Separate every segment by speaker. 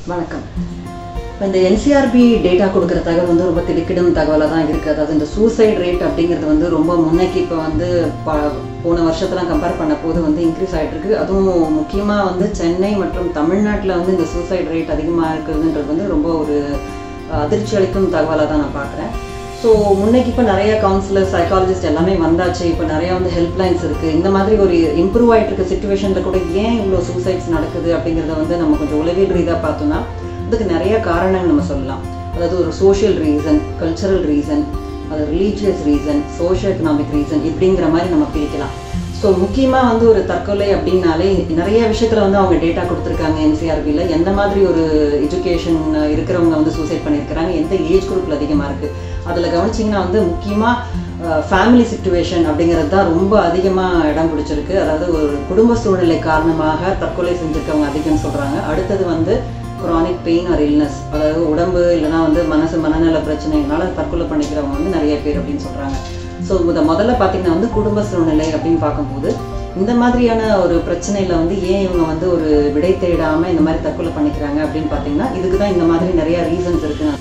Speaker 1: வணக்கம் இப்போ இந்த என்சிஆர்பி டேட்டா கொடுக்குற தகவல் வந்து ரொம்ப திடுக்கிடும் தகவலாக தான் இருக்குது அதாவது இந்த சூசைட் ரேட் அப்படிங்கிறது வந்து ரொம்ப முன்னைக்கு இப்போ வந்து ப போன வருஷத்தெல்லாம் கம்பேர் பண்ண போது வந்து இன்க்ரீஸ் ஆகிட்டு இருக்கு அதுவும் முக்கியமாக வந்து சென்னை மற்றும் தமிழ்நாட்டில் வந்து இந்த சூசைட் ரேட் அதிகமாக இருக்குதுன்றது வந்து ரொம்ப ஒரு அதிர்ச்சி அளிக்கும் தகவலாக தான் நான் பார்க்குறேன் ஸோ முன்னைக்கு இப்போ நிறைய கவுன்சிலர் சைக்காலஜிஸ்ட் எல்லாமே வந்தாச்சு இப்போ நிறைய வந்து ஹெல்ப்லைன்ஸ் இருக்குது இந்த மாதிரி ஒரு இம்ப்ரூவ் ஆகிட்டு இருக்க சுச்சுவேஷனில் கூட ஏன் இவ்வளோ சூசைட்ஸ் நடக்குது அப்படிங்கிறத வந்து நம்ம கொஞ்சம் உளவியல் ரீதியாக பார்த்தோம்னா அதுக்கு நிறைய காரணங்கள் நம்ம சொல்லலாம் அதாவது ஒரு சோஷியல் ரீசன் கல்ச்சரல் ரீசன் அது religious reason socio economic reason இப்படிங்கிற மாதிரி நம்ம பிரிக்கலாம் ஸோ முக்கியமாக வந்து ஒரு தற்கொலை அப்படின்னாலே நிறைய விஷயத்தில் வந்து அவங்க டேட்டா கொடுத்துருக்காங்க என்சிஆர்பியில் எந்த மாதிரி ஒரு எஜுகேஷன் இருக்கிறவங்க வந்து சூசைட் பண்ணியிருக்கிறாங்க எந்த ஏஜ் குரூப்பில் அதிகமாக இருக்குது அதில் கவனிச்சிங்கன்னா வந்து முக்கியமாக ஃபேமிலி சுச்சுவேஷன் அப்படிங்கிறது தான் ரொம்ப அதிகமாக இடம் பிடிச்சிருக்கு அதாவது ஒரு குடும்ப சூழ்நிலை காரணமாக தற்கொலை செஞ்சுருக்கவங்க அதிகம்னு சொல்கிறாங்க அடுத்தது வந்து க்ரானிக் பெயின் ஆர் இல்னஸ் அதாவது உடம்பு இல்லைனா வந்து மனசு மனநல பிரச்சனைகளால தற்கொலை பண்ணிக்கிறவங்க வந்து நிறைய பேர் அப்படின்னு சொல்கிறாங்க ஸோ முத முதல்ல பார்த்தீங்கன்னா வந்து குடும்ப சூழ்நிலை அப்படின்னு பார்க்கும்போது இந்த மாதிரியான ஒரு பிரச்சனையில் வந்து ஏன் இவங்க வந்து ஒரு விடை தேடாமல் இந்த மாதிரி தற்கொலை பண்ணிக்கிறாங்க அப்படின்னு பார்த்தீங்கன்னா இதுக்கு தான் இந்த மாதிரி நிறைய ரீசன்ஸ் இருக்குன்னு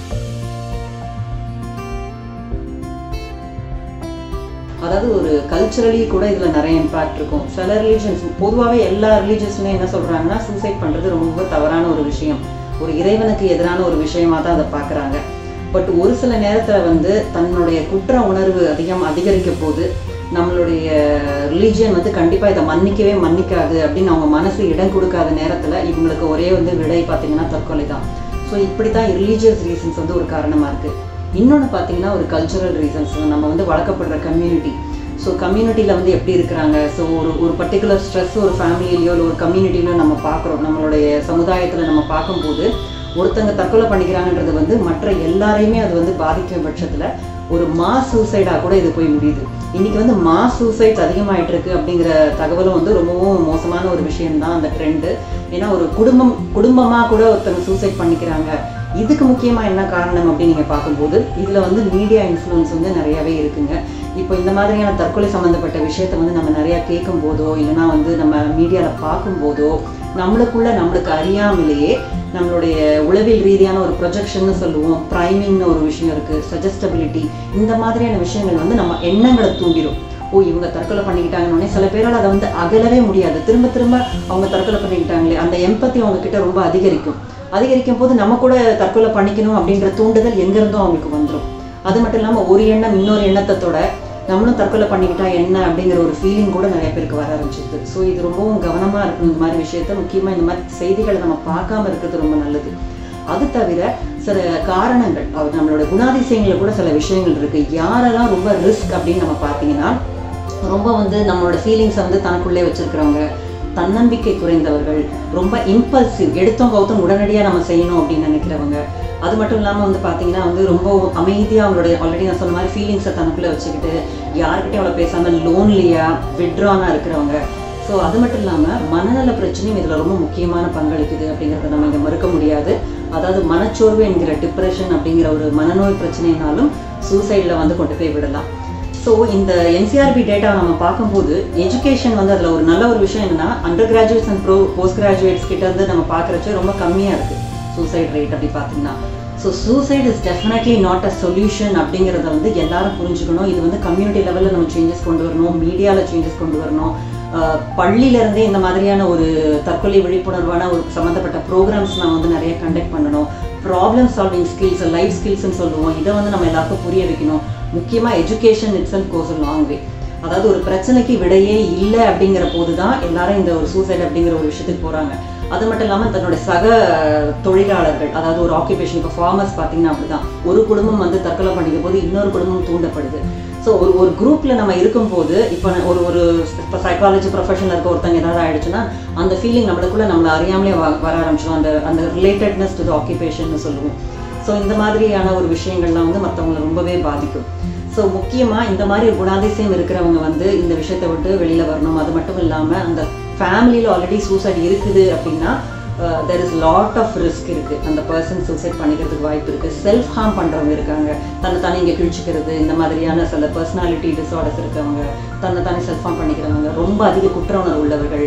Speaker 1: அதாவது ஒரு கல்ச்சுரலி கூட இதில் நிறைய இம்பாக்ட் இருக்கும் சில ரிலீஜன்ஸ் பொதுவாகவே எல்லா ரிலீஜன்ஸுமே என்ன சொல்கிறாங்கன்னா சூசைட் பண்ணுறது ரொம்ப தவறான ஒரு விஷயம் ஒரு இறைவனுக்கு எதிரான ஒரு விஷயமா தான் அதை பார்க்குறாங்க பட் ஒரு சில நேரத்தில் வந்து தன்னுடைய குற்ற உணர்வு அதிகம் அதிகரிக்க போது நம்மளுடைய ரிலீஜியன் வந்து கண்டிப்பாக இதை மன்னிக்கவே மன்னிக்காது அப்படின்னு அவங்க மனசு இடம் கொடுக்காத நேரத்தில் இவங்களுக்கு ஒரே வந்து விடை பார்த்தீங்கன்னா தற்கொலை தான் ஸோ இப்படி தான் ரிலீஜியஸ் ரீசன்ஸ் வந்து ஒரு காரணமாக இருக்குது இன்னொன்று பார்த்தீங்கன்னா ஒரு கல்ச்சுரல் ரீசன்ஸ் நம்ம வந்து வளர்க்கப்படுற கம்யூனிட்டி ஸோ கம்யூனிட்டியில் வந்து எப்படி இருக்கிறாங்க ஸோ ஒரு ஒரு பர்டிகுலர் ஸ்ட்ரெஸ் ஒரு ஃபேமிலியிலையோ இல்லை ஒரு கம்யூனிட்டிலையோ நம்ம பார்க்குறோம் நம்மளுடைய சமுதாயத்தில் நம்ம பார்க்கும்போது ஒருத்தங்க தற்கொலை பண்ணிக்கிறாங்கன்றது வந்து மற்ற எல்லாரையுமே அது வந்து பாதிக்கும் பட்சத்தில் ஒரு மாஸ் சூசைடாக கூட இது போய் முடியுது இன்றைக்கி வந்து மாஸ் சூசைட்ஸ் அதிகமாகிட்டு இருக்கு அப்படிங்கிற தகவலும் வந்து ரொம்பவும் மோசமான ஒரு விஷயம்தான் அந்த ட்ரெண்டு ஏன்னா ஒரு குடும்பம் குடும்பமாக கூட ஒருத்தங்க சூசைட் பண்ணிக்கிறாங்க இதுக்கு முக்கியமாக என்ன காரணம் அப்படின்னு நீங்கள் பார்க்கும்போது இதில் வந்து மீடியா இன்ஃப்ளூயன்ஸ் வந்து நிறையாவே இருக்குங்க இப்போ இந்த மாதிரியான தற்கொலை சம்மந்தப்பட்ட விஷயத்த வந்து நம்ம நிறையா கேட்கும் போதோ இல்லைனா வந்து நம்ம மீடியாவில் பார்க்கும்போதோ நம்மளுக்குள்ள நம்மளுக்கு அறியாமலேயே நம்மளுடைய உளவியல் ரீதியான ஒரு ப்ரொஜெக்ஷன்னு சொல்லுவோம் ப்ரைமிங்னு ஒரு விஷயம் இருக்குது சஜஸ்டபிலிட்டி இந்த மாதிரியான விஷயங்கள் வந்து நம்ம எண்ணங்களை தூண்டிடும் ஓ இவங்க தற்கொலை பண்ணிக்கிட்டாங்கன்னொடனே சில பேரால் அதை வந்து அகலவே முடியாது திரும்ப திரும்ப அவங்க தற்கொலை பண்ணிக்கிட்டாங்களே அந்த எம்பத்தி அவங்க கிட்ட ரொம்ப அதிகரிக்கும் அதிகரிக்கும் போது நம்ம கூட தற்கொலை பண்ணிக்கணும் அப்படின்ற தூண்டுதல் எங்கேருந்தோ அவங்களுக்கு வந்துடும் அது மட்டும் இல்லாமல் ஒரு எண்ணம் இன்னொரு எண்ணத்தோட நம்மளும் தற்கொலை பண்ணிக்கிட்டா என்ன அப்படிங்கிற ஒரு ஃபீலிங் கூட நிறைய பேருக்கு வர ஆரம்பிச்சிது ஸோ இது ரொம்பவும் கவனமாக இருக்கணும் இந்த மாதிரி விஷயத்த முக்கியமாக இந்த மாதிரி செய்திகளை நம்ம பார்க்காம இருக்கிறது ரொம்ப நல்லது அது தவிர சில காரணங்கள் நம்மளோட குணாதிசயங்களில் கூட சில விஷயங்கள் இருக்குது யாரெல்லாம் ரொம்ப ரிஸ்க் அப்படின்னு நம்ம பார்த்தீங்கன்னா ரொம்ப வந்து நம்மளோட ஃபீலிங்ஸை வந்து தனக்குள்ளே வச்சுருக்கிறவங்க தன்னம்பிக்கை குறைந்தவர்கள் ரொம்ப இம்பல்சிவ் எடுத்தோம் கவுத்தம் உடனடியாக நம்ம செய்யணும் அப்படின்னு நினைக்கிறவங்க அது மட்டும் இல்லாமல் வந்து பார்த்தீங்கன்னா வந்து ரொம்ப அமைதியாக அவங்களுடைய ஆல்ரெடி நான் சொன்ன மாதிரி ஃபீலிங்ஸை தனக்குள்ளே வச்சுக்கிட்டு யார்கிட்டையும் அவ்வளோ பேசாமல் லோன்லியாக விட்ரானாக இருக்கிறவங்க ஸோ அது மட்டும் இல்லாமல் மனநல பிரச்சனையும் இதில் ரொம்ப முக்கியமான பங்களிக்குது அப்படிங்கிறத நம்ம இங்கே மறுக்க முடியாது அதாவது மனச்சோர்வு என்கிற டிப்ரெஷன் அப்படிங்கிற ஒரு மனநோய் பிரச்சனைனாலும் சூசைடில் வந்து கொண்டு போய் விடலாம் ஸோ இந்த என்சிஆர்பி டேட்டா நம்ம பார்க்கும்போது எஜுகேஷன் வந்து அதில் ஒரு நல்ல ஒரு விஷயம் என்னென்னா under graduates and pro post graduates கிட்ட இருந்து நம்ம பார்க்குறச்ச ரொம்ப கம்மியாக இருக்குது சூசைட் ரேட் அப்படி பார்த்தீங்கன்னா so suicide is definitely not a solution அப்படிங்கிறத வந்து எல்லாரும் புரிஞ்சுக்கணும் இது வந்து கம்யூனிட்டி லெவலில் நம்ம சேஞ்சஸ் கொண்டு வரணும் மீடியாவில் சேஞ்சஸ் கொண்டு வரணும் பள்ளியிலேருந்தே இந்த மாதிரியான ஒரு தற்கொலை விழிப்புணர்வான ஒரு சம்மந்தப்பட்ட ப்ரோக்ராம்ஸ் நான் வந்து நிறைய கண்டக்ட் பண்ணணும் ப்ராப்ளம் சால்விங் ஸ்கில்ஸ் லைஃப் ஸ்கில்ஸ்னு சொல்லுவோம் இதை வந்து நம்ம எல்லாருக்கும் புரிய வைக்கணும் முக்கியமாக education it's and goes long way அதாவது ஒரு பிரச்சனைக்கு விடையே இல்லை அப்படிங்கிற போது தான் எல்லாரும் இந்த ஒரு சூசைட் அப்படிங்கிற ஒரு விஷயத்துக்கு போகிறாங்க அது மட்டும் இல்லாமல் தன்னோட சக தொழிலாளர்கள் அதாவது ஒரு ஆக்குபேஷன் இப்போ ஃபார்மர்ஸ் பார்த்தீங்கன்னா அப்படிதான் ஒரு குடும்பம் வந்து தற்கொலை பண்ணிக்கும் போது இன்னொரு குடும்பம் தூண்டப்படுது ஸோ ஒரு ஒரு குரூப்பில் நம்ம இருக்கும்போது இப்போ ஒரு ஒரு இப்போ சைக்காலஜி ப்ரொஃபஷனில் இருக்க ஒருத்தங்க ஏதாவது ஆயிடுச்சுன்னா அந்த ஃபீலிங் நம்மளுக்குள்ள நம்மளை அறியாமலே வ வர ஆரம்பிச்சிடும் அந்த அந்த ரிலேட்டட்னஸ் டு ஆக்குபேஷன் சொல்லுவோம் ஸோ இந்த மாதிரியான ஒரு விஷயங்கள்லாம் வந்து மற்றவங்களை ரொம்பவே பாதிக்கும் ஸோ முக்கியமாக இந்த மாதிரி குணாதிசயம் இருக்கிறவங்க வந்து இந்த விஷயத்தை விட்டு வெளியில் வரணும் அது மட்டும் இல்லாமல் அந்த ஃபேமிலியில் ஆல்ரெடி சூசைட் இருக்குது அப்படின்னா there is lot of risk இருக்குது அந்த பர்சன் சூசைட் பண்ணிக்கிறதுக்கு வாய்ப்பு இருக்குது செல்ஃப் ஹார்ம் பண்ணுறவங்க இருக்காங்க தன்னை தானே இங்கே கிழிச்சிக்கிறது இந்த மாதிரியான சில பர்சனாலிட்டி டிஸார்டர்ஸ் இருக்கவங்க தன்னை தானே செல்ஃப் ஹார்ம் பண்ணிக்கிறவங்க ரொம்ப அதிக குற்ற உணர்வு உள்ளவர்கள்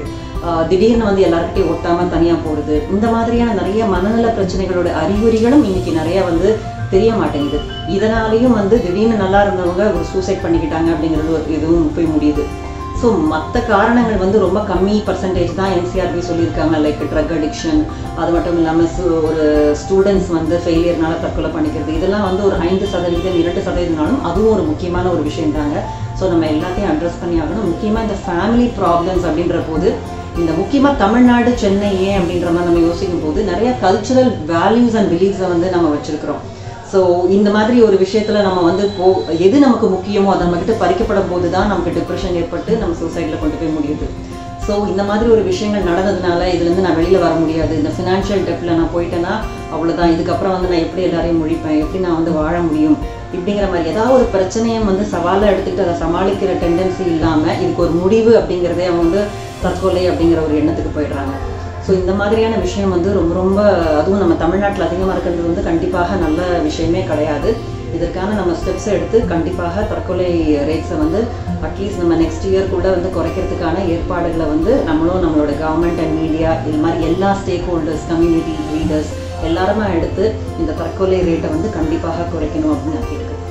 Speaker 1: ஆஹ் திடீர்னு வந்து எல்லாருக்கிட்டையும் ஒட்டாம தனியா போடுது இந்த மாதிரியான நிறைய மனநல பிரச்சனைகளோட அறிகுறிகளும் இன்னைக்கு நிறைய வந்து தெரிய மாட்டேங்குது இதனாலேயும் வந்து திடீர்னு நல்லா இருந்தவங்க ஒரு சூசைட் பண்ணிக்கிட்டாங்க அப்படிங்கிறது ஒரு இதுவும் போய் முடியுது ஸோ மற்ற காரணங்கள் வந்து ரொம்ப கம்மி பர்சன்டேஜ் தான் என்சிஆர்பி சொல்லியிருக்காங்க லைக் ட்ரக் அடிக்ஷன் அது மட்டும் இல்லாமல் ஒரு ஸ்டூடெண்ட்ஸ் வந்து ஃபெயிலியர்னால தற்கொலை பண்ணிக்கிறது இதெல்லாம் வந்து ஒரு ஐந்து சதவீதம் இரண்டு சதவீதம்னாலும் அதுவும் ஒரு முக்கியமான ஒரு விஷயம் தாங்க ஸோ நம்ம எல்லாத்தையும் அட்ரஸ் பண்ணி ஆகணும் முக்கியமாக இந்த ஃபேமிலி ப்ராப்ளம்ஸ் அப்படின்ற போது இந்த முக்கியமாக தமிழ்நாடு சென்னை ஏன் அப்படின்ற மாதிரி நம்ம யோசிக்கும் போது நிறைய கல்ச்சுரல் வேல்யூஸ் அண்ட் பிலீஃப்ஸை வந்து நம்ம வச்சிருக்கிறோம் ஸோ இந்த மாதிரி ஒரு விஷயத்துல நம்ம வந்து போ எது நமக்கு முக்கியமோ அது நம்மக்கிட்ட பறிக்கப்படும் போது தான் நமக்கு டிப்ரெஷன் ஏற்பட்டு நம்ம சூசைடில் கொண்டு போய் முடியுது ஸோ இந்த மாதிரி ஒரு விஷயங்கள் நடந்ததுனால இதுலேருந்து நான் வெளியில் வர முடியாது இந்த ஃபினான்ஷியல் டெப்ல நான் போயிட்டேன்னா அவ்வளோதான் இதுக்கப்புறம் வந்து நான் எப்படி எல்லாரையும் முழிப்பேன் எப்படி நான் வந்து வாழ முடியும் இப்படிங்கிற மாதிரி ஏதாவது ஒரு பிரச்சனையை வந்து சவாலாக எடுத்துக்கிட்டு அதை சமாளிக்கிற டெண்டன்சி இல்லாமல் இதுக்கு ஒரு முடிவு அப்படிங்கிறதே அவங்க வந்து தற்கொலை அப்படிங்கிற ஒரு எண்ணத்துக்கு போயிடுறாங்க ஸோ இந்த மாதிரியான விஷயம் வந்து ரொம்ப ரொம்ப அதுவும் நம்ம தமிழ்நாட்டில் அதிகமாக இருக்கிறது வந்து கண்டிப்பாக நல்ல விஷயமே கிடையாது இதற்கான நம்ம ஸ்டெப்ஸ் எடுத்து கண்டிப்பாக தற்கொலை ரேட்ஸை வந்து அட்லீஸ்ட் நம்ம நெக்ஸ்ட் இயர்க்குள்ளே வந்து குறைக்கிறதுக்கான ஏற்பாடுகளை வந்து நம்மளும் நம்மளோட கவர்மெண்ட் அண்ட் மீடியா இது மாதிரி எல்லா ஸ்டேக் ஹோல்டர்ஸ் கம்யூனிட்டி லீடர்ஸ் எல்லாருமே எடுத்து இந்த தற்கொலை ரேட்டை வந்து கண்டிப்பாக குறைக்கணும் அப்படின்னு நான் கேட்குறேன்